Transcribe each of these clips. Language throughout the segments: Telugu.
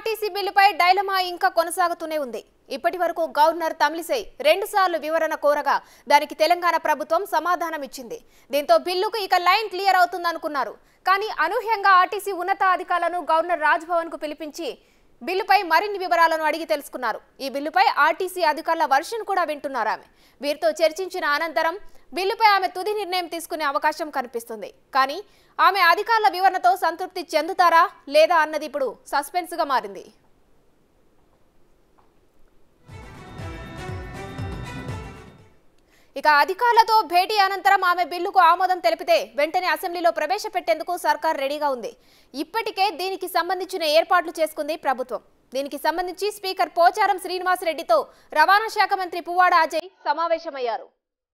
ఆర్టీసీ బిల్లుపై డైలమా ఇంకా కొనసాగుతూనే ఉంది ఇప్పటి వరకు గవర్నర్ తమిళిసై రెండుసార్లు వివరణ కోరగా దానికి తెలంగాణ ప్రభుత్వం సమాధానం ఇచ్చింది దీంతో బిల్లుకు ఇక లైన్ క్లియర్ అవుతుందనుకున్నారు కానీ అనూహ్యంగా ఆర్టీసీ ఉన్నతాధికారులను గవర్నర్ రాజ్భవన్ కు పిలిపించి బిల్లుపై మరిన్ని వివరాలను అడిగి తెలుసుకున్నారు ఈ బిల్లుపై ఆర్టీసీ అధికారుల వర్షన్ కూడా వింటున్నారు ఆమె వీరితో చర్చించిన అనంతరం బిల్లుపై ఆమె తుది నిర్ణయం తీసుకునే అవకాశం కనిపిస్తుంది కానీ ఆమె అధికారుల వివరణతో సంతృప్తి చెందుతారా లేదా అన్నది ఇప్పుడు సస్పెన్స్ గా మారింది ఇక అధికారులతో భేటీ అనంతరం ఆమె బిల్లుకు ఆమోదం తెలిపితే వెంటనే అసెంబ్లీలో ప్రవేశపెట్టేందుకు సర్కార్ రెడీగా ఉంది ఇప్పటికే దీనికి సంబంధించిన ఏర్పాట్లు చేసుకుంది ప్రభుత్వం దీనికి సంబంధించి స్పీకర్ పోచారం శ్రీనివాసరెడ్డితో రవాణా శాఖ మంత్రి పువ్వాడ అజయ్ సమావేశమయ్యారు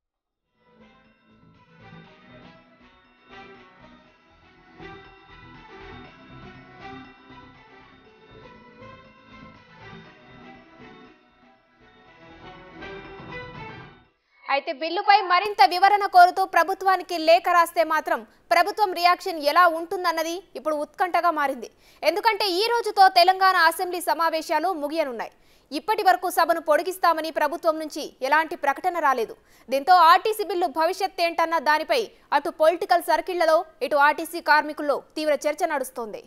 అయితే బిల్లుపై మరింత వివరణ కోరుతూ ప్రభుత్వానికి లేఖ రాస్తే మాత్రం ప్రభుత్వం రియాక్షన్ ఎలా ఉంటుందన్నది ఇప్పుడు ఉత్కంఠగా మారింది ఎందుకంటే ఈ రోజుతో తెలంగాణ అసెంబ్లీ సమావేశాలు ముగియనున్నాయి ఇప్పటి వరకు సభను పొడిగిస్తామని ప్రభుత్వం నుంచి ఎలాంటి ప్రకటన రాలేదు దీంతో ఆర్టీసీ బిల్లు భవిష్యత్ ఏంటన్న దానిపై అటు పొలిటికల్ సర్కిళ్లలో ఇటు ఆర్టీసీ కార్మికుల్లో తీవ్ర చర్చ నడుస్తోంది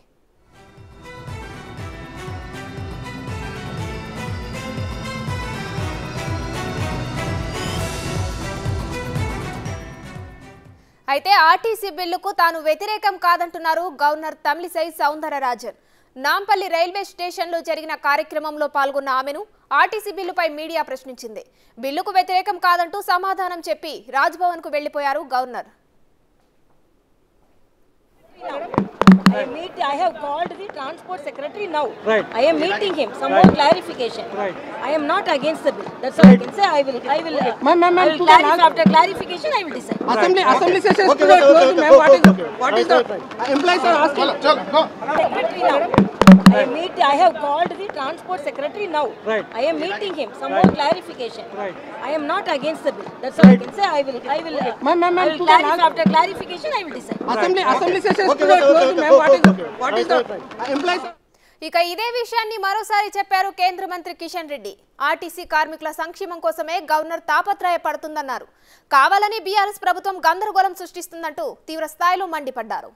అయితే ఆర్టీసీ బిల్లుకు తాను వ్యతిరేకం కాదంటున్నారు గవర్నర్ తమిళిసై సౌందరరాజన్ నాంపల్లి రైల్వే స్టేషన్లో జరిగిన కార్యక్రమంలో పాల్గొన్న ఆమెను ఆర్టీసీ బిల్లుపై మీడియా ప్రశ్నించింది బిల్లుకు వ్యతిరేకం కాదంటూ సమాధానం చెప్పి రాజ్భవన్కు వెళ్లిపోయారు governor I am meet, I have called the transport secretary now. Right. I am meeting him. Some more clarification. Right. I am not against the bill. That's all I can say. I will. I will. Uh, Ma'am, ma'am, I ma'am, will to the clarify. last- After clarification, I will decide. Assembly, assembly session is Okay, today okay, okay, closed, okay, ma'am. What is, okay, okay. what is the, employees are asking. Secretary now. I am meet, I have called the transport secretary now. Right. I am meeting him. Some more clarification. Right. I am not against the bill. That's all I can say. I will. I will. Uh, Ma'am, ma'am, I ma'am, will to the clarify. last- After clarification, I will decide. Assembly, assembly session is Okay, today okay, okay, closed, okay, ma'am. What is, okay, okay. what is Right, the, right, employees are ఇక ఇదే విషయాన్ని మరోసారి చెప్పారు కేంద్ర మంత్రి కిషన్ రెడ్డి ఆర్టీసీ కార్మికుల సంక్షేమం కోసమే గవర్నర్ తాపత్రయపడుతుందన్నారు కావాలని బీఆర్ఎస్ ప్రభుత్వం గందరగోళం సృష్టిస్తుందంటూ తీవ్ర స్థాయిలో మండిపడ్డారు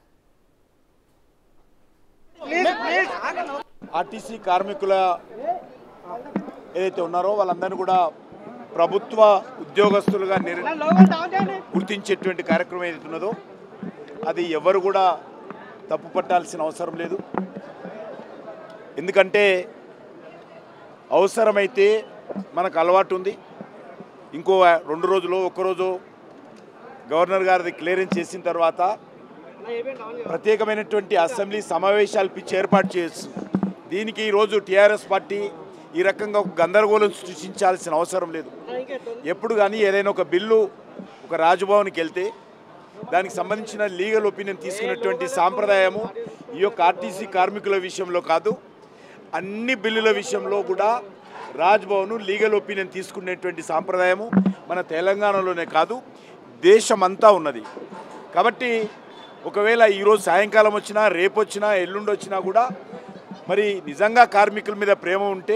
ఆర్టీసీ కార్మికుల ఏదైతే ఉన్నారో వాళ్ళందరినీ కూడా ప్రభుత్వ ఉద్యోగస్తులుగా నిర్ గుర్తించేటువంటి కార్యక్రమం ఏదైతే ఉన్నదో అది ఎవరు కూడా తప్పు పట్టాల్సిన అవసరం లేదు ఎందుకంటే అవసరమైతే మనకు అలవాటు ఉంది ఇంకో రెండు రోజులు ఒక్కరోజు గవర్నర్ గారిది క్లియరెన్స్ చేసిన తర్వాత ప్రత్యేకమైనటువంటి అసెంబ్లీ సమావేశాలు పిచ్చి ఏర్పాటు చేయొచ్చు దీనికి ఈరోజు టీఆర్ఎస్ పార్టీ ఈ రకంగా ఒక గందరగోళం సృష్టించాల్సిన అవసరం లేదు ఎప్పుడు కానీ ఏదైనా ఒక బిల్లు ఒక రాజభవన్కి వెళ్తే దానికి సంబంధించిన లీగల్ ఒపీనియన్ తీసుకున్నటువంటి సాంప్రదాయము ఈ యొక్క ఆర్టీసీ కార్మికుల విషయంలో కాదు అన్ని బిల్లుల విషయంలో కూడా రాజ్భవన్ లీగల్ ఒపీనియన్ తీసుకునేటువంటి సాంప్రదాయము మన తెలంగాణలోనే కాదు దేశమంతా ఉన్నది కాబట్టి ఒకవేళ ఈరోజు సాయంకాలం వచ్చినా రేపు వచ్చినా ఎల్లుండి వచ్చినా కూడా మరి నిజంగా కార్మికుల మీద ప్రేమ ఉంటే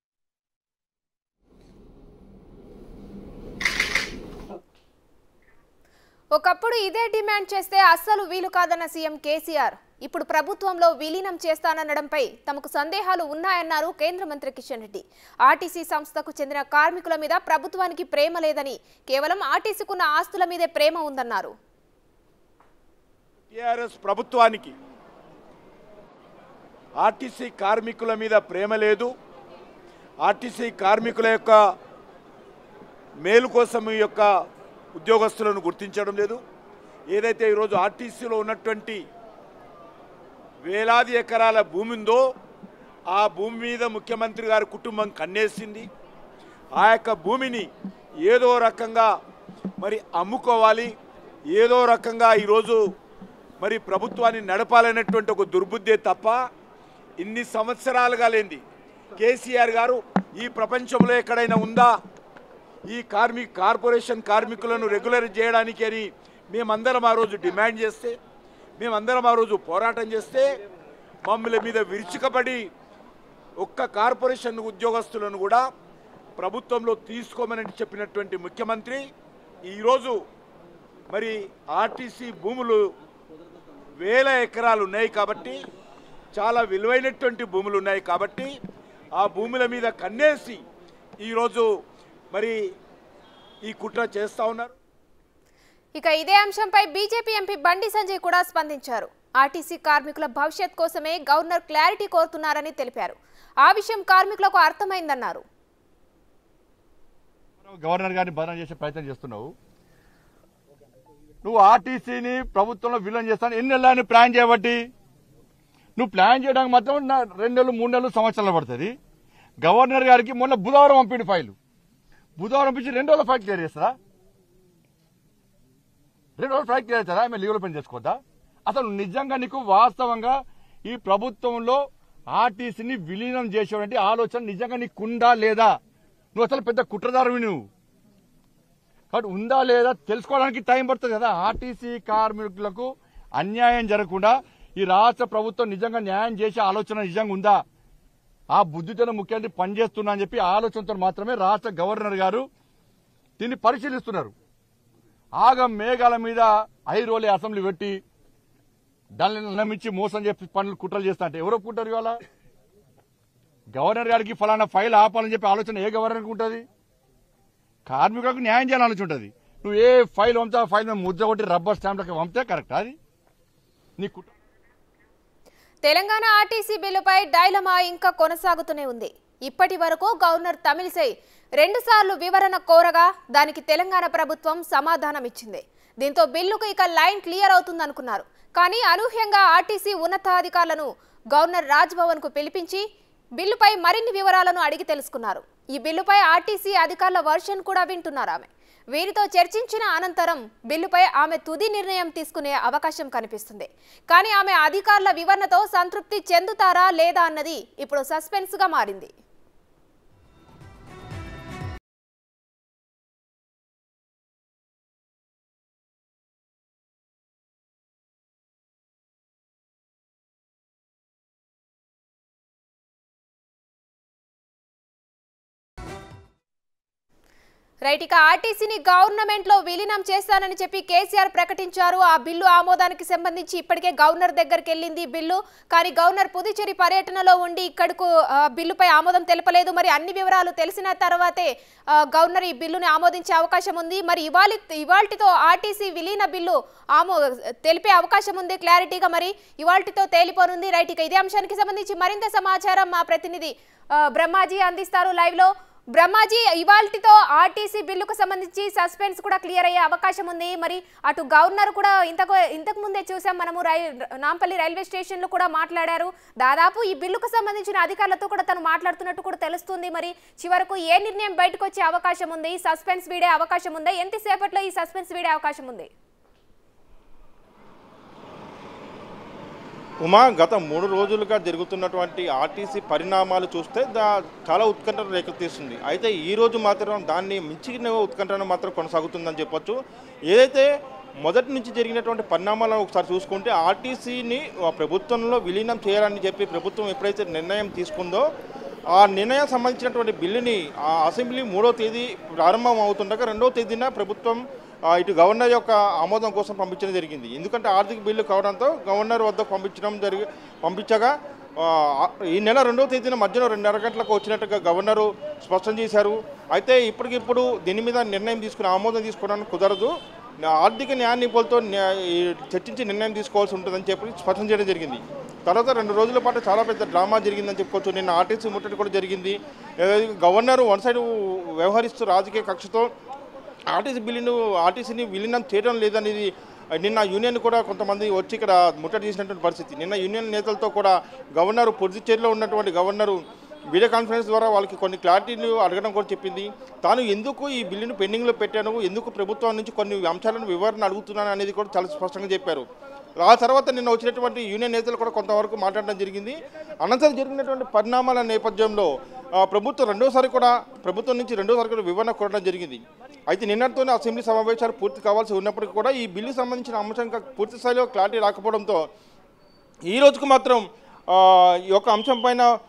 ఒకప్పుడు ఇదే డిమాండ్ చేస్తే అస్సలు వీలు కాదన్న సీఎం కేసీఆర్ ఇప్పుడు ప్రభుత్వంలో విలీనం చేస్తాననడంపై తమకు సందేహాలు ఉన్నాయన్నారు కేంద్ర మంత్రి కిషన్ రెడ్డి ఆర్టీసీ సంస్థకు చెందిన కార్మికుల మీద ప్రభుత్వానికి ప్రేమ లేదని కేవలం ఆర్టీసీకున్న ఆస్తుల మీదే ప్రేమ ఉందన్నారు టీఆర్ఎస్ ప్రభుత్వానికి ఆర్టీసీ కార్మికుల మీద ప్రేమ లేదు ఆర్టీసీ కార్మికుల యొక్క మేలు కోసం ఈ యొక్క ఉద్యోగస్తులను గుర్తించడం లేదు ఏదైతే ఈరోజు ఆర్టీసీలో ఉన్నటువంటి వేలాది ఎకరాల భూమి ఉందో ఆ భూమి మీద ముఖ్యమంత్రి గారి కుటుంబం కన్నేసింది ఆ యొక్క భూమిని ఏదో రకంగా మరి అమ్ముకోవాలి ఏదో రకంగా ఈరోజు మరి ప్రభుత్వాన్ని నడపాలనేటువంటి ఒక దుర్బుద్ధే తప్ప ఇన్ని సంవత్సరాలుగా లేంది కేసీఆర్ గారు ఈ ప్రపంచంలో ఎక్కడైనా ఉందా ఈ కార్మిక కార్పొరేషన్ కార్మికులను రెగ్యులర్ చేయడానికి అని మేమందరం ఆ రోజు డిమాండ్ చేస్తే మేమందరం ఆ రోజు పోరాటం చేస్తే మమ్మల్ని మీద విరుచుకబడి ఒక్క కార్పొరేషన్ ఉద్యోగస్తులను కూడా ప్రభుత్వంలో తీసుకోమని చెప్పినటువంటి ముఖ్యమంత్రి ఈరోజు మరి ఆర్టీసీ భూములు వేల ఎకరాలు ఉన్నాయి కాబట్టి చాలా విలువైనటువంటి భూములు ఉన్నాయి కాబట్టి ఆ భూముల మీద కన్నేసి ఈరోజు మరి ఈ కుట్ర చేస్తూ ఉన్నారు ఇక ఇదే అంశంపై బీజేపీ ఎంపీ బండి సంజయ్ కూడా స్పందించారు ఆర్టీసీ కార్మికుల భవిష్యత్ కోసమే గవర్నర్ క్లారిటీ కోరుతున్నారని తెలిపారు ఆ విషయం కార్మికులకు అర్థమైందన్నారు గవర్నర్ గారిని బదనం చేసే ప్రయత్నం చేస్తున్నావు నువ్వు ఆర్టీసీని ప్రభుత్వంలో విలన్ చేస్తాను ఎన్ని నెలలు ప్లాన్ చేయబట్టి నువ్వు ప్లాన్ చేయడానికి మాత్రం నా రెండు నెలలు మూడు నెలలు సంవత్సరాలు పడుతుంది గవర్నర్ గారికి మొన్న బుధవారం పంపిండి ఫైలు బుధవారం పంపించి రెండు రోజుల ఫైల్ క్లియర్ చేస్తారా రెండు రోజులు ఫైల్ క్లియర్ చేస్తారా ఆమె లీగల్ పని చేసుకోవద్దా అసలు నిజంగా నీకు వాస్తవంగా ఈ ప్రభుత్వంలో ఆర్టీసీని విలీనం చేసేటువంటి ఆలోచన నిజంగా నీకుందా లేదా నువ్వు అసలు పెద్ద కుట్రదారువి నువ్వు కాబట్టి ఉందా లేదా తెలుసుకోవడానికి టైం పడుతుంది కదా ఆర్టీసీ కార్మికులకు అన్యాయం జరగకుండా ఈ రాష్ట్ర ప్రభుత్వం నిజంగా న్యాయం చేసే ఆలోచన నిజంగా ఉందా ఆ బుద్ధితో ముఖ్యమంత్రి పనిచేస్తున్నా అని చెప్పి ఆలోచనతో మాత్రమే రాష్ట్ర గవర్నర్ గారు దీన్ని పరిశీలిస్తున్నారు ఆగం మేఘాల మీద ఐరోలే అసెంబ్లీ పెట్టి దాన్ని నమ్మించి మోసం చెప్పి పనులు కుట్రలు చేస్తా అంటే ఎవరు ఒప్పుకుంటారు ఇవాళ గవర్నర్ గారికి ఫలానా ఫైల్ ఆపాలని చెప్పి ఆలోచన ఏ గవర్నర్కి ఉంటుంది కార్మికులకు న్యాయం చేయాలని ఆలోచన ఉంటుంది నువ్వు ఏ ఫైల్ పంపుతా ఆ ఫైల్ మీద ముద్ర కొట్టి రబ్బర్ స్టాంప్లకి పంపితే కరెక్ట్ అది నీ కుట్ర తెలంగాణ ఆర్టీసీ బిల్లుపై డైలమా ఇంకా కొనసాగుతూనే ఉంది ఇప్పటి వరకు గవర్నర్ తమిళిసై రెండుసార్లు వివరణ కోరగా దానికి తెలంగాణ ప్రభుత్వం సమాధానం ఇచ్చింది దీంతో బిల్లుకు ఇక లైన్ క్లియర్ అవుతుందనుకున్నారు కానీ అనూహ్యంగా ఆర్టీసీ ఉన్నతాధికారులను గవర్నర్ రాజ్భవన్ కు పిలిపించి బిల్లుపై మరిన్ని వివరాలను అడిగి తెలుసుకున్నారు ఈ బిల్లుపై ఆర్టీసీ అధికారుల వర్షన్ కూడా వింటున్నారు ఆమె వీరితో చర్చించిన అనంతరం బిల్లుపై ఆమె తుది నిర్ణయం తీసుకునే అవకాశం కనిపిస్తుంది కానీ ఆమె అధికారుల వివరణతో సంతృప్తి చెందుతారా లేదా అన్నది ఇప్పుడు సస్పెన్స్గా మారింది రైట్ ఇక ఆర్టీసీని గవర్నమెంట్ లో విలీనం చేస్తానని చెప్పి కేసీఆర్ ప్రకటించారు ఆ బిల్లు ఆమోదానికి సంబంధించి ఇప్పటికే గవర్నర్ దగ్గరికి వెళ్ళింది ఈ బిల్లు కానీ గవర్నర్ పుదుచ్చేరి పర్యటనలో ఉండి ఇక్కడకు ఆ, బిల్లుపై ఆమోదం తెలపలేదు మరి అన్ని వివరాలు తెలిసిన తర్వాతే ఆ, గవర్నర్ ఈ బిల్లుని ఆమోదించే అవకాశం ఉంది మరి ఇవాళ ఇవాల్టితో ఆర్టీసీ విలీన బిల్లు ఆమో తెలిపే అవకాశం ఉంది క్లారిటీగా మరి ఇవాల్టితో తేలిపోనుంది రైట్ ఇక ఇదే అంశానికి సంబంధించి మరింత సమాచారం మా ప్రతినిధి ఆ, బ్రహ్మాజీ అందిస్తారు లైవ్ లో బ్రహ్మాజీ ఇవాల్టితో ఆర్టీసీ బిల్లుకు సంబంధించి సస్పెన్స్ కూడా క్లియర్ అయ్యే అవకాశం ఉంది మరి అటు గవర్నర్ కూడా ఇంతకు ఇంతకు ముందే చూసాం మనము రై నాంపల్లి రైల్వే స్టేషన్లో కూడా మాట్లాడారు దాదాపు ఈ బిల్లుకు సంబంధించిన అధికారులతో కూడా తను మాట్లాడుతున్నట్టు కూడా తెలుస్తుంది మరి చివరకు ఏ నిర్ణయం బయటకు వచ్చే అవకాశం ఉంది సస్పెన్స్ వీడే అవకాశం ఉందా ఎంతసేపట్లో ఈ సస్పెన్స్ వీడే అవకాశం ఉంది ఉమా గత మూడు రోజులుగా జరుగుతున్నటువంటి ఆర్టీసీ పరిణామాలు చూస్తే దా చాలా ఉత్కంఠను రేకెత్తిస్తుంది అయితే ఈ రోజు మాత్రం దాన్ని మించిన ఉత్కంఠను మాత్రం కొనసాగుతుందని చెప్పొచ్చు ఏదైతే మొదటి నుంచి జరిగినటువంటి పరిణామాలను ఒకసారి చూసుకుంటే ఆర్టీసీని ఆ ప్రభుత్వంలో విలీనం చేయాలని చెప్పి ప్రభుత్వం ఎప్పుడైతే నిర్ణయం తీసుకుందో ఆ నిర్ణయం సంబంధించినటువంటి బిల్లుని ఆ అసెంబ్లీ మూడో తేదీ ప్రారంభం అవుతుండగా రెండో తేదీన ప్రభుత్వం ఆ, ఇటు గవర్నర్ యొక్క ఆమోదం కోసం పంపించడం జరిగింది ఎందుకంటే ఆర్థిక బిల్లు కావడంతో గవర్నర్ వద్ద పంపించడం జరిగి పంపించగా ఆ, ఈ నెల రెండవ తేదీన మధ్యలో రెండున్నర గంటలకు వచ్చినట్టుగా గవర్నరు స్పష్టం చేశారు అయితే ఇప్పటికిప్పుడు దీని మీద నిర్ణయం తీసుకుని ఆమోదం తీసుకోవడానికి కుదరదు నా- ఆర్థిక న్యాయ నిపుణులతో న్యా- ఈ చర్చించి నిర్ణయం తీసుకోవాల్సి ఉంటుందని చెప్పి స్పష్టం చేయడం జరిగింది తర్వాత రెండు రోజుల పాటు చాలా పెద్ద డ్రామా జరిగిందని చెప్పుకోవచ్చు నిన్న ఆర్టీసీ ముట్టడి కూడా జరిగింది ఏదైతే గవర్నర్ వన్ సైడ్ వ్యవహరిస్తూ రాజకీయ కక్షతో ఆర్టీసీ బిల్లును ఆర్టీసీని విలీనం చేయడం లేదనేది నిన్న యూనియన్ కూడా కొంతమంది వచ్చి ఇక్కడ ముట్టడి చేసినటువంటి పరిస్థితి నిన్న యూనియన్ నేతలతో కూడా గవర్నర్ పుదుచ్చేరిలో ఉన్నటువంటి గవర్నరు వీడియో కాన్ఫరెన్స్ ద్వారా వాళ్ళకి కొన్ని క్లారిటీలు అడగడం కూడా చెప్పింది తాను ఎందుకు ఈ బిల్లును పెండింగ్లో పెట్టాను ఎందుకు ప్రభుత్వం నుంచి కొన్ని అంశాలను వివరణ అడుగుతున్నాను అనేది కూడా చాలా స్పష్టంగా చెప్పారు ఆ తర్వాత నిన్న వచ్చినటువంటి యూనియన్ నేతలు కూడా కొంతవరకు మాట్లాడడం జరిగింది అనంతరం జరిగినటువంటి పరిణామాల నేపథ్యంలో ఆ, ప్రభుత్వం రెండోసారి కూడా ప్రభుత్వం నుంచి రెండోసారి కూడా వివరణ కోరడం జరిగింది అయితే నిన్నటితోనే అసెంబ్లీ సమావేశాలు పూర్తి కావాల్సి ఉన్నప్పటికీ కూడా ఈ బిల్లు సంబంధించిన అంశం ఇంకా పూర్తి స్థాయిలో క్లారిటీ రాకపోవడంతో ఈ రోజుకు మాత్రం ఆ, ఈ యొక్క అంశం పైన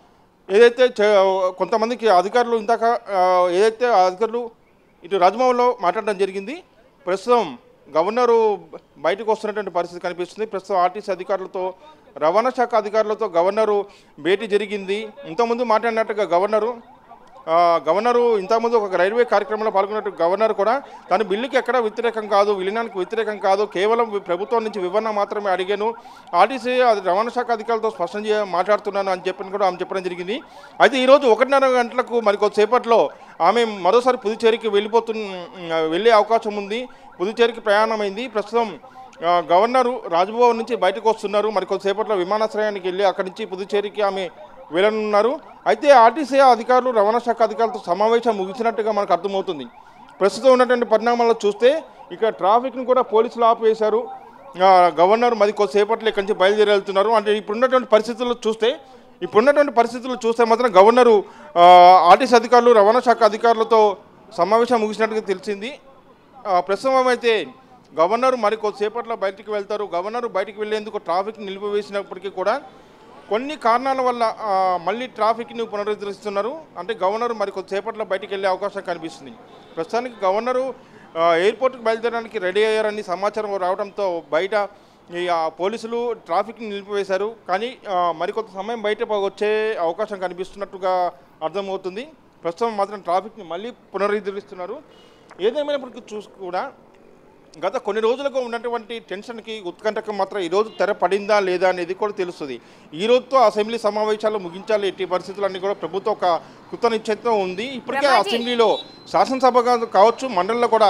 ఏదైతే చే- కొంతమందికి అధికారులు ఇందాక ఆ, ఏదైతే అధికారులు ఇటు రాజభవన్లో మాట్లాడడం జరిగింది ప్రస్తుతం గవర్నరు బయటకు వస్తున్నటువంటి పరిస్థితి కనిపిస్తుంది ప్రస్తుతం ఆర్టీసీ అధికారులతో రవాణా శాఖ అధికారులతో గవర్నరు భేటీ జరిగింది ఇంతకుముందు మాట్లాడినట్టుగా గవర్నరు ఆ, గవర్నరు ఇంతకుముందు ఒక రైల్వే కార్యక్రమంలో పాల్గొన్నట్టు గవర్నర్ కూడా తన బిల్లుకి ఎక్కడ వ్యతిరేకం కాదు విలీనానికి వ్యతిరేకం కాదు కేవలం వి- ప్రభుత్వం నుంచి వివరణ మాత్రమే అడిగాను ఆర్టీసీ అది రవాణా శాఖ అధికారులతో స్పష్టం చేయ మాట్లాడుతున్నాను అని చెప్పని కూడా ఆమె చెప్పడం జరిగింది అయితే ఈరోజు ఒకటిన్నర గంటలకు మరి కొద్దిసేపట్లో ఆమె మరోసారి పుదుచ్చేరికి వెళ్ళిపోతు వెళ్ళే అవకాశం ఉంది పుదుచ్చేరికి ప్రయాణమైంది ప్రస్తుతం ఆ, గవర్నరు రాజ్భవన్ నుంచి బయటకు వస్తున్నారు మరి కొద్దిసేపట్లో విమానాశ్రయానికి వెళ్ళి అక్కడి నుంచి పుదుచ్చేరికి ఆమె వెళ్ళనున్నారు అయితే ఆర్టీసీ అధికారులు రవాణా శాఖ అధికారులతో సమావేశం ముగిసినట్టుగా మనకు అర్థమవుతుంది ప్రస్తుతం ఉన్నటువంటి పరిణామాల్లో చూస్తే ఇక్కడ ట్రాఫిక్ను కూడా పోలీసులు ఆపివేశారు ఆ, గవర్నర్ మరి కొద్దిసేపట్లో ఇక్కడి నుంచి బయలుదేరి వెళ్తున్నారు అంటే ఇప్పుడున్నటువంటి పరిస్థితుల్లో చూస్తే ఇప్పుడున్నటువంటి పరిస్థితులు చూస్తే మాత్రం గవర్నరు ఆ, ఆర్టీసీ అధికారులు రవాణా శాఖ అధికారులతో సమావేశం ముగిసినట్టుగా తెలిసింది ఆ, ప్రస్తుతం అయితే గవర్నర్ మరి కొద్దిసేపట్లో బయటికి వెళ్తారు గవర్నర్ బయటికి వెళ్ళేందుకు ట్రాఫిక్ నిలిపివేసినప్పటికీ కూడా కొన్ని కారణాల వల్ల ఆ, మళ్ళీ ట్రాఫిక్ని పునరుద్ధరిస్తున్నారు అంటే గవర్నర్ మరి కొద్దిసేపట్లో బయటికి వెళ్ళే అవకాశం కనిపిస్తుంది ప్రస్తుతానికి గవర్నరు ఆ, ఎయిర్పోర్ట్కి బయలుదేరడానికి రెడీ అయ్యారని సమాచారం రావడంతో బయట ఈ ఆ, పోలీసులు ట్రాఫిక్ని నిలిపివేశారు కానీ ఆ, మరికొంత సమయం బయట వచ్చే అవకాశం కనిపిస్తున్నట్టుగా అర్థమవుతుంది ప్రస్తుతం మాత్రం ట్రాఫిక్ని మళ్ళీ పునరుద్ధరిస్తున్నారు ఏదేమైనప్పటికీ చూసి కూడా గత కొన్ని రోజులుగా ఉన్నటువంటి టెన్షన్కి ఉత్కంఠకు మాత్రం ఈరోజు తెర పడిందా లేదా అనేది కూడా తెలుస్తుంది ఈ రోజుతో అసెంబ్లీ సమావేశాలు ముగించాలి ఎట్టి పరిస్థితులన్నీ కూడా ప్రభుత్వం ఒక కృత నిశ్చయితో ఉంది ఇప్పటికే బ్రహ్మాజీ. అసెంబ్లీలో శాసనసభ కావచ్చు మండలిలో కూడా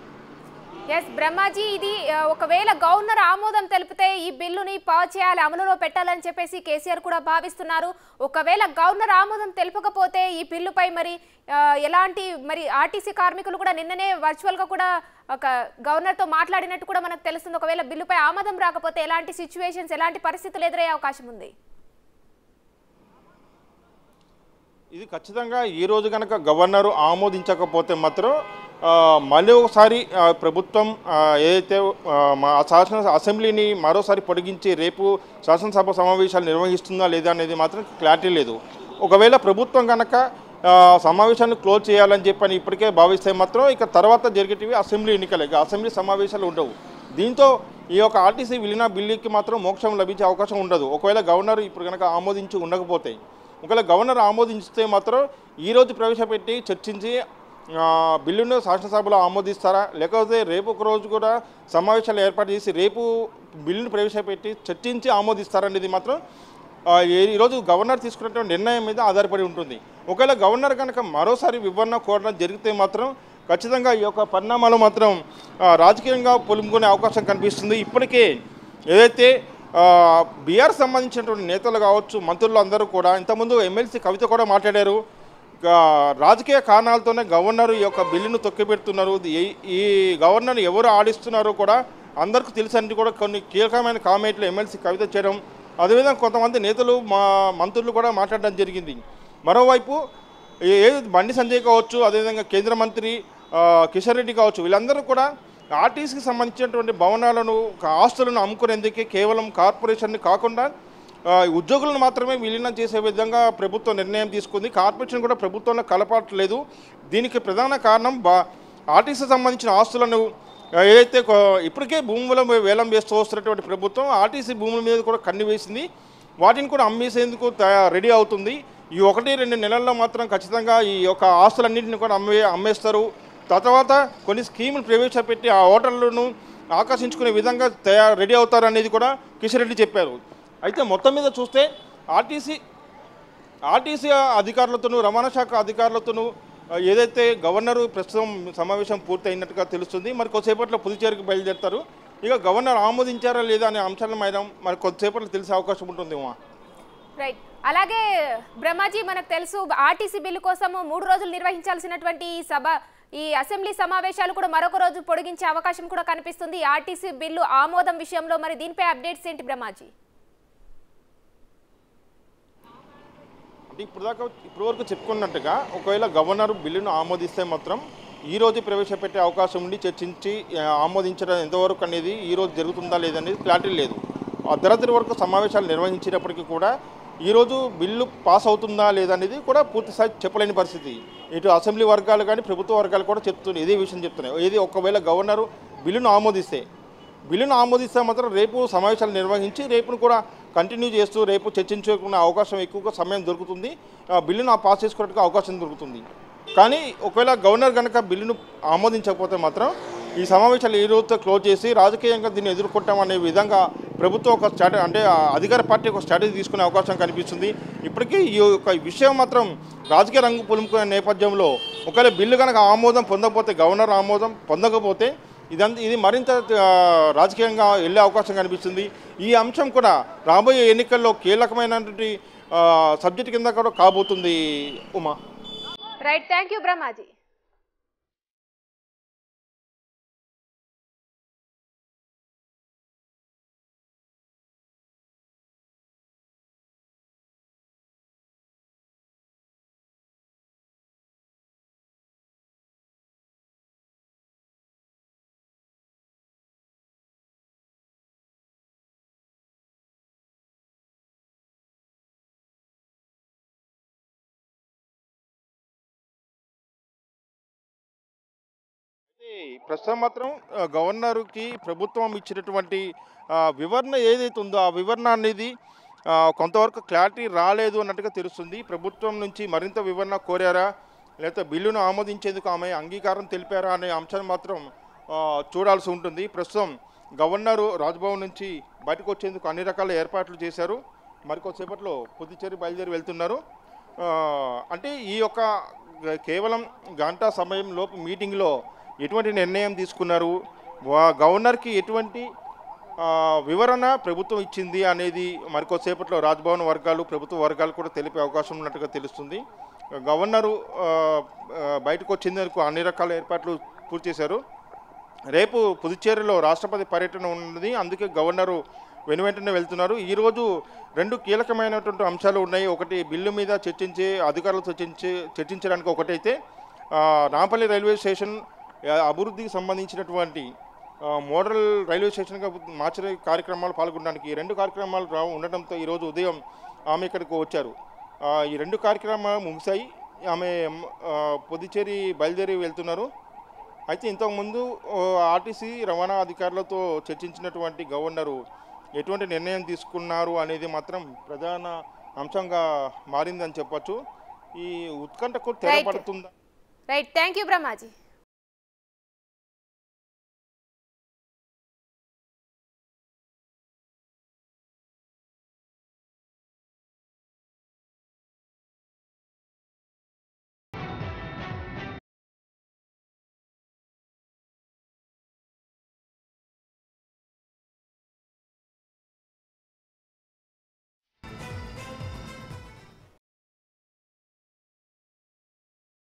ఎస్ బ్రహ్మాజీ ఇది ఆ, ఒకవేళ గవర్నర్ ఆమోదం తెలిపితే ఈ బిల్లుని పాస్ చేయాలి అమలులో పెట్టాలని చెప్పేసి కేసీఆర్ కూడా భావిస్తున్నారు ఒకవేళ గవర్నర్ ఆమోదం తెలుపకపోతే ఈ బిల్లుపై మరి ఆ, ఎలాంటి మరి ఆర్టీసీ కార్మికులు కూడా నిన్ననే వర్చువల్ గా కూడా ఒక గవర్నర్ తో మాట్లాడినట్టు కూడా మనకు తెలుస్తుంది ఒకవేళ బిల్లుపై ఆమోదం రాకపోతే ఎలాంటి సిచ్యువేషన్స్ ఎలాంటి పరిస్థితులు ఎదురయ్యే అవకాశం ఉంది ఇది ఖచ్చితంగా ఈ రోజు కనుక గవర్నర్ ఆమోదించకపోతే మాత్రం ఆ, మళ్ళీ ఒకసారి ఆ, ప్రభుత్వం ఆ, ఏదైతే ఆ, మా శాసన అసెంబ్లీని మరోసారి పొడిగించి రేపు శాసనసభ సమావేశాలు నిర్వహిస్తుందా లేదా అనేది మాత్రం క్లారిటీ లేదు ఒకవేళ ప్రభుత్వం కనుక ఆ, సమావేశాన్ని క్లోజ్ చేయాలని చెప్పని ఇప్పటికే భావిస్తే మాత్రం ఇక తర్వాత జరిగేటివి అసెంబ్లీ ఎన్నికలే ఇక అసెంబ్లీ సమావేశాలు ఉండవు దీంతో ఈ యొక్క ఆర్టీసీ విలీన బిల్లుకి మాత్రం మోక్షం లభించే అవకాశం ఉండదు ఒకవేళ గవర్నర్ ఇప్పుడు కనుక ఆమోదించి ఉండకపోతే ఒకవేళ గవర్నర్ ఆమోదించితే మాత్రం ఈరోజు ప్రవేశపెట్టి చర్చించి ఆ, బిల్లును శాసనసభలో ఆమోదిస్తారా లేకపోతే రేపు ఒక రోజు కూడా సమావేశాలు ఏర్పాటు చేసి రేపు బిల్లును ప్రవేశపెట్టి చర్చించి ఆమోదిస్తారనేది మాత్రం ఆ, ఈ- ఈరోజు గవర్నర్ తీసుకున్నటువంటి నిర్ణయం మీద ఆధారపడి ఉంటుంది ఒకవేళ గవర్నర్ కనుక మరోసారి వివరణ కోరడం జరిగితే మాత్రం ఖచ్చితంగా ఈ యొక్క పరిణామాలు మాత్రం ఆ, రాజకీయంగా పొలుముకునే అవకాశం కనిపిస్తుంది ఇప్పటికే ఏదైతే బీఆర్ సంబంధించినటువంటి నేతలు కావచ్చు మంత్రులు అందరూ కూడా ఇంతకుముందు ఎమ్మెల్సీ కవిత కూడా మాట్లాడారు ఇక రాజకీయ కారణాలతోనే గవర్నర్ ఈ యొక్క బిల్లును తొక్కిపెడుతున్నారు ఈ- ఈ గవర్నర్ ఎవరు ఆడిస్తున్నారో కూడా అందరికీ తెలుసని కూడా కొన్ని కీలకమైన కామెంట్లు ఎమ్మెల్సీ కవిత చేయడం అదేవిధంగా కొంతమంది నేతలు మా మంత్రులు కూడా మాట్లాడడం జరిగింది మరోవైపు ఏ ఏ- బండి సంజయ్ కావచ్చు అదేవిధంగా కేంద్ర మంత్రి ఆ, కిషన్ రెడ్డి కావచ్చు వీళ్ళందరూ కూడా ఆర్టీసీకి సంబంధించినటువంటి భవనాలను ఆస్తులను అమ్ముకునేందుకే కేవలం కార్పొరేషన్ని కాకుండా ఆ, ఉద్యోగులను మాత్రమే విలీనం చేసే విధంగా ప్రభుత్వం నిర్ణయం తీసుకుంది కార్పొరేషన్ కూడా ప్రభుత్వంలో కలపట్లేదు దీనికి ప్రధాన కారణం బా ఆర్టీసీ సంబంధించిన ఆస్తులను ఆ, ఏదైతే కొ- ఇప్పటికే భూముల వేలం వేస్తూ వస్తున్నటువంటి ప్రభుత్వం ఆర్టీసీ భూముల మీద కూడా కన్ను వేసింది వాటిని కూడా అమ్మేసేందుకు తయా- రెడీ అవుతుంది ఈ ఒకటి రెండు నెలల్లో మాత్రం ఖచ్చితంగా ఈ యొక్క ఆస్తులన్నింటిని కూడా అమ్మే అమ్మేస్తారు తర్వాత కొన్ని స్కీములు ప్రవేశపెట్టి ఆ ఓటర్లను ఆకర్షించుకునే విధంగా తయారు రెడీ అవుతారు అనేది కూడా కిషన్ రెడ్డి చెప్పారు అయితే మొత్తం మీద చూస్తే ఆర్టీసీ ఆర్టీసీ అధికారులతోనూ రవాణా శాఖ అధికారులతోనూ ఆ, ఏదైతే గవర్నరు ప్రస్తుతం సమావేశం పూర్తయినట్టుగా తెలుస్తుంది మరి కొద్దిసేపట్లో పుదుచేరికి బయలుదేరుతారు ఇక గవర్నర్ ఆమోదించారా లేదా అనే అంశాలను మేడం మరి కొద్దిసేపట్లో తెలిసే అవకాశం ఉంటుందేమో రైట్ అలాగే బ్రహ్మాజీ మనకు తెలుసు ఆర్టీసీ బిల్లు కోసము మూడు రోజులు నిర్వహించాల్సినటువంటి ఈ సభ ఈ అసెంబ్లీ సమావేశాలు కూడా మరొక రోజు పొడిగించే అవకాశం కూడా కనిపిస్తుంది ఈ ఆర్టీసీ బిల్లు ఆమోదం విషయంలో మరి దీనిపై అప్డేట్స్ ఏంటి బ్రహ్మాజీ అంటే ఇప్పుడు దాకా ఇప్పటి వరకు చెప్పుకున్నట్టుగా ఒకవేళ గవర్నర్ బిల్లును ఆమోదిస్తే మాత్రం ఈ రోజు ప్రవేశపెట్టే అవకాశం ఉండి చర్చించి ఆ, ఆమోదించడం ఎంతవరకు అనేది ఈ రోజు జరుగుతుందా లేదనేది క్లారిటీ లేదు అర్ధరాత్రి వరకు సమావేశాలు నిర్వహించినప్పటికీ కూడా ఈరోజు బిల్లు పాస్ అవుతుందా లేదా అనేది కూడా పూర్తి స్థాయి చెప్పలేని పరిస్థితి ఇటు అసెంబ్లీ వర్గాలు కానీ ప్రభుత్వ వర్గాలు కూడా చెప్తున్నాయి ఇదే విషయం చెప్తున్నాయి ఏది ఒకవేళ గవర్నరు బిల్లును ఆమోదిస్తే బిల్లును ఆమోదిస్తే మాత్రం రేపు సమావేశాలు నిర్వహించి రేపును కూడా కంటిన్యూ చేస్తూ రేపు చర్చించుకునే అవకాశం ఎక్కువగా సమయం దొరుకుతుంది ఆ బిల్లును పాస్ చేసుకున్నట్టుగా అవకాశం దొరుకుతుంది కానీ ఒకవేళ గవర్నర్ కనుక బిల్లును ఆమోదించకపోతే మాత్రం ఈ సమావేశాలు ఈ రోజుతో క్లోజ్ చేసి రాజకీయంగా దీన్ని ఎదుర్కొంటాం అనే విధంగా ప్రభుత్వం ఒక స్ట్రాటజీ అంటే ఆ అధికార పార్టీ ఒక స్ట్రాటజీ తీసుకునే అవకాశం కనిపిస్తుంది ఇప్పటికీ ఈ యొక్క విషయం మాత్రం రాజకీయ రంగు పులుముకునే నేపథ్యంలో ఒకవేళ బిల్లు కనుక ఆమోదం పొందకపోతే గవర్నర్ ఆమోదం పొందకపోతే ఇదంతా ఇది మరింత ఆ, రాజకీయంగా వెళ్ళే అవకాశం కనిపిస్తుంది ఈ అంశం కూడా రాబోయే ఎన్నికల్లో కీలకమైనటువంటి సబ్జెక్ట్ కింద కూడా కాబోతుంది Uma right thank you Brahmaji అయితే ప్రస్తుతం మాత్రం ఆ, గవర్నర్కి ప్రభుత్వం ఇచ్చినటువంటి ఆ, వివరణ ఏదైతే ఉందో ఆ వివరణ అనేది ఆ, కొంతవరకు క్లారిటీ రాలేదు అన్నట్టుగా తెలుస్తుంది ప్రభుత్వం నుంచి మరింత వివరణ కోరారా లేకపోతే బిల్లును ఆమోదించేందుకు ఆమె అంగీకారం తెలిపారా అనే అంశాన్ని మాత్రం ఆ, చూడాల్సి ఉంటుంది ప్రస్తుతం గవర్నరు రాజ్భవన్ నుంచి బయటకు వచ్చేందుకు అన్ని రకాల ఏర్పాట్లు చేశారు మరికొద్దిసేపట్లో పుదుచ్చేరి బయలుదేరి వెళ్తున్నారు ఆ, అంటే ఈ యొక్క గ- కేవలం గంట సమయం లోపు మీటింగ్లో ఎటువంటి నిర్ణయం తీసుకున్నారు వా- గవర్నర్కి ఎటువంటి ఆ, వివరణ ప్రభుత్వం ఇచ్చింది అనేది మరికొద్దిసేపట్లో రాజ్భవన్ వర్గాలు ప్రభుత్వ వర్గాలు కూడా తెలిపే అవకాశం ఉన్నట్టుగా తెలుస్తుంది గవర్నరు ఆ, ఆ, బయటకు వచ్చేందుకు అన్ని రకాల ఏర్పాట్లు పూర్తి చేశారు రేపు పుదుచ్చేరిలో రాష్ట్రపతి పర్యటన ఉన్నది అందుకే గవర్నరు వెను వెంటనే వెళ్తున్నారు ఈరోజు రెండు కీలకమైనటువంటి అంశాలు ఉన్నాయి ఒకటి బిల్లు మీద చర్చించే అధికారులు చర్చించే చర్చించడానికి ఒకటైతే ఆ, నాంపల్లి రైల్వే స్టేషన్ ఆ, అభివృద్ధికి సంబంధించినటువంటి ఆ, మోడల్ రైల్వే స్టేషన్గా మార్చే కార్యక్రమాలు పాల్గొనడానికి ఈ రెండు కార్యక్రమాలు రా ఉండడంతో ఈరోజు ఉదయం ఆమె ఇక్కడికి వచ్చారు ఆ, ఈ రెండు కార్యక్రమాలు ముగిశాయి ఆమె ఆ, పుదుచ్చేరి బయలుదేరి వెళ్తున్నారు అయితే ఇంతకుముందు ఓ, ఆర్టీసీ రవాణా అధికారులతో చర్చించినటువంటి గవర్నరు ఎటువంటి నిర్ణయం తీసుకున్నారు అనేది మాత్రం ప్రధాన అంశంగా మారిందని చెప్పొచ్చు ఈ ఉత్కంఠకు తెరపడుతుందా రైట్ థ్యాంక్ యూ బ్రహ్మాజీ